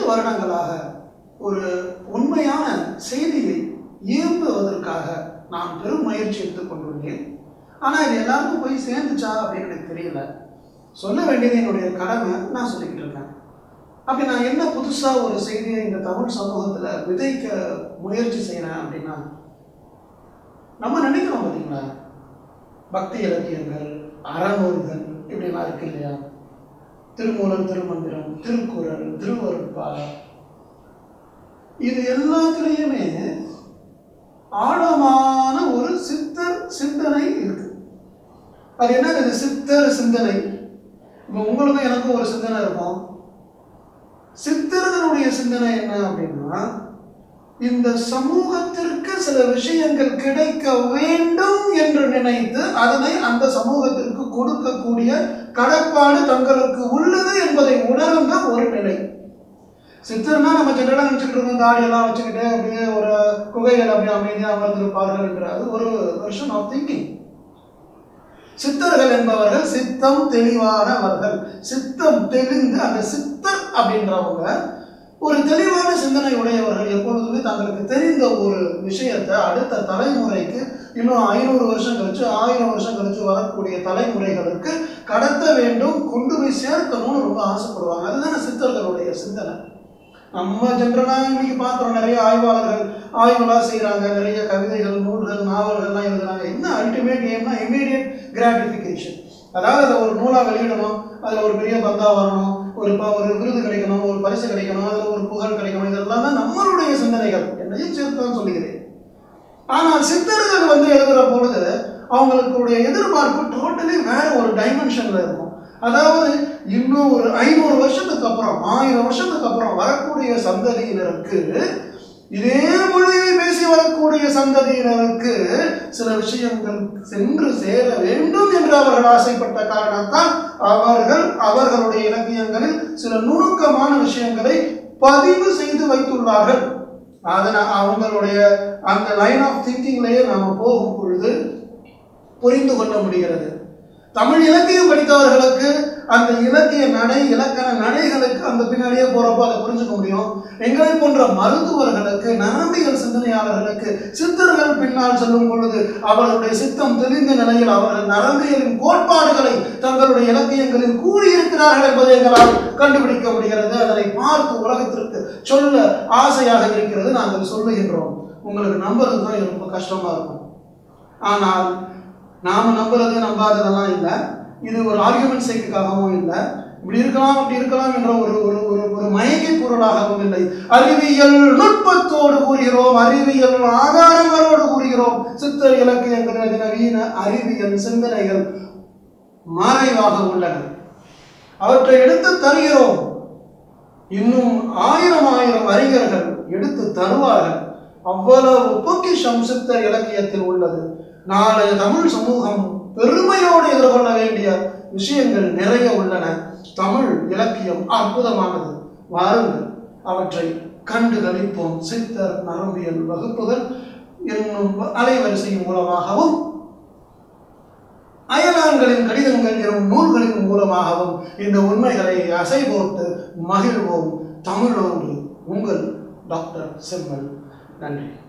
வருடங்களாக ஒரு உண்மையான செய்தியை இயம்புவதற்காக நான் பெரும் முயற்சி எடுத்துக் கொண்டுள்ளேன் ஆனால் இது எல்லாருக்கும் போய் சேர்ந்துச்சா அப்படின்னு எனக்கு தெரியல சொல்ல வேண்டியது என்னுடைய கடமை நான் சொல்லிக்கிட்டு இருக்கேன் அப்படி நான் என்ன புதுசாக ஒரு செய்தியை இந்த தமிழ் சமூகத்தில் விதைக்க முயற்சி செய்கிறேன் அப்படின்னா நம்ம நினைக்கிறோம் பார்த்தீங்களா பக்தி இலக்கியங்கள் அறநூல்கள் இப்படிலாம் இருக்கு இல்லையா திருமூலர் திருமந்திரம் திருக்குறள் திருவருட்பா இது எல்லாத்துலேயுமே ஆழமான ஒரு சித்தர் சிந்தனை இருக்கு அது என்ன இது சித்தர் சிந்தனை இப்போ உங்களுக்கும் எனக்கும் ஒரு சிந்தனை இருக்கும் சித்தர்களுடைய சிந்தனை என்ன அப்படின்னா இந்த சமூகத்திற்கு சில விஷயங்கள் கிடைக்க வேண்டும் என்று நினைத்து அதனை அந்த சமூகத்திற்கு கொடுக்கக்கூடிய கடப்பாடு தங்களுக்கு உள்ளது என்பதை உணர்ந்த ஒரு நிலை சித்தர்னா நம்ம ஜெனரலாக நினச்சிக்கிட்டு இருக்கோம் தாடியெல்லாம் வச்சுக்கிட்டு அப்படியே ஒரு குகைகள் அப்படியே அமைதியாக அமர்ந்திருப்பார்கள் என்ற அது ஒரு வெர்ஷன் ஆஃப் திங்கிங் சித்தர்கள் என்பவர்கள் சித்தம் தெளிவானவர்கள் சித்தம் தெளிந்து அந்த சித்தர் அப்படின்றவங்க ஒரு தெளிவான சிந்தனை உடையவர்கள் எப்பொழுதுமே தங்களுக்கு தெரிந்த ஒரு விஷயத்தை அடுத்த தலைமுறைக்கு இன்னும் ஐநூறு வருஷம் கழிச்சு ஆயிரம் வருஷம் கழிச்சு வரக்கூடிய தலைமுறைகளுக்கு கடத்த வேண்டும் கொண்டு போய் சேர்க்கணும்னு ரொம்ப ஆசைப்படுவாங்க அதுதானே சித்தர்களுடைய சிந்தனை நம்ம ஜென்ரலாக இன்னைக்கு பார்க்குறோம் நிறைய ஆய்வாளர்கள் ஆய்வுலாம் செய்கிறாங்க நிறைய கவிதைகள் நூல்கள் நாவல்கள்லாம் எழுதுறாங்க என்ன அல்டிமேட் ஏம்னா இமீடியட் கிராட்டிஃபிகேஷன் அதாவது அதை ஒரு நூலாக வெளியிடணும் அதில் ஒரு பெரிய பந்தா வரணும் ஒரு ப ஒரு விருது கிடைக்கணும் ஒரு பரிசு கிடைக்கணும் அதில் ஒரு புகழ் கிடைக்கணும் இதெல்லாம் தான் நம்மளுடைய சிந்தனைகள் என்னையும் சேர்த்து தான் சொல்லுகிறேன் ஆனால் சித்தர்கள் வந்து எழுதுகிற பொழுது அவங்களுடைய எதிர்பார்ப்பு டோட்டலி வேற ஒரு டைமென்ஷனில் இருக்கும் அதாவது இன்னும் ஒரு ஐநூறு வருஷத்துக்கு அப்புறம் ஆயிரம் வருஷத்துக்கு அப்புறம் வரக்கூடிய சந்ததியினருக்கு இதே மொழியை பேசி வரக்கூடிய சந்ததியினருக்கு சில விஷயங்கள் சென்று சேர வேண்டும் என்று அவர்கள் ஆசைப்பட்ட காரணத்தால் அவர்கள் அவர்களுடைய இலக்கியங்களில் சில நுணுக்கமான விஷயங்களை பதிவு செய்து வைத்துள்ளார்கள் அதனால் அவங்களுடைய அந்த லைன் ஆஃப் திங்கிங்லேயே நாம் போகும் பொழுது புரிந்து கொள்ள முடிகிறது தமிழ் இலக்கியம் படித்தவர்களுக்கு அந்த இலக்கிய நடை இலக்கண நடைகளுக்கு அந்த பின்னாடியே போறப்போ அதை புரிஞ்சுக்க முடியும் எங்களை போன்ற மருத்துவர்களுக்கு நரம்பியல் சிந்தனையாளர்களுக்கு சித்தர்கள் பின்னால் செல்லும் பொழுது அவர்களுடைய சித்தம் தெளிந்த நிலையில் அவர்கள் நரம்பியலின் கோட்பாடுகளை தங்களுடைய இலக்கியங்களில் கூறியிருக்கிறார்கள் என்பதை எங்களால் கண்டுபிடிக்க முடிகிறது அதனை பார்த்து உலகத்திற்கு சொல்ல ஆசையாக இருக்கிறது நாங்கள் சொல்லுகின்றோம் உங்களுக்கு நம்புறது தான் இது ரொம்ப கஷ்டமா இருக்கும் ஆனால் நாம நம்புறது நம்பாததெல்லாம் இல்லை இது ஒரு ஆர்குமெண்ட் சைட்டுக்காகவும் இல்லை இப்படி இருக்கலாம் அப்படி இருக்கலாம் என்ற ஒரு ஒரு ஒரு ஒரு மயக்கி பொருளாகவும் இல்லை அறிவியல் நுட்பத்தோடு கூறுகிறோம் அறிவியல் ஆதாரங்களோடு கூறுகிறோம் சித்தர் இலக்கியங்கள் நவீன அறிவியல் சிந்தனைகள் மறைவாக உள்ளன அவற்றை எடுத்து தருகிறோம் இன்னும் ஆயிரம் ஆயிரம் அறிஞர்கள் எடுத்து தருவார்கள் அவ்வளவு பொக்கிஷம் சித்தர் இலக்கியத்தில் உள்ளது நாளைய தமிழ் சமூகம் பெருமையோடு எதிர்கொள்ள வேண்டிய விஷயங்கள் நிறைய உள்ளன தமிழ் இலக்கியம் அற்புதமானது வாருங்கள் அவற்றை கண்டு கழிப்போம் சித்தர் நரம்பியல் வகுப்புகள் என்னும் அலைவரிசையின் மூலமாகவும் அயலான்களின் கடிதங்கள் எனும் நூல்களின் மூலமாகவும் இந்த உண்மைகளை அசை போட்டு மகிழ்வோம் தமிழோடு உங்கள் டாக்டர் செம்மல் நன்றி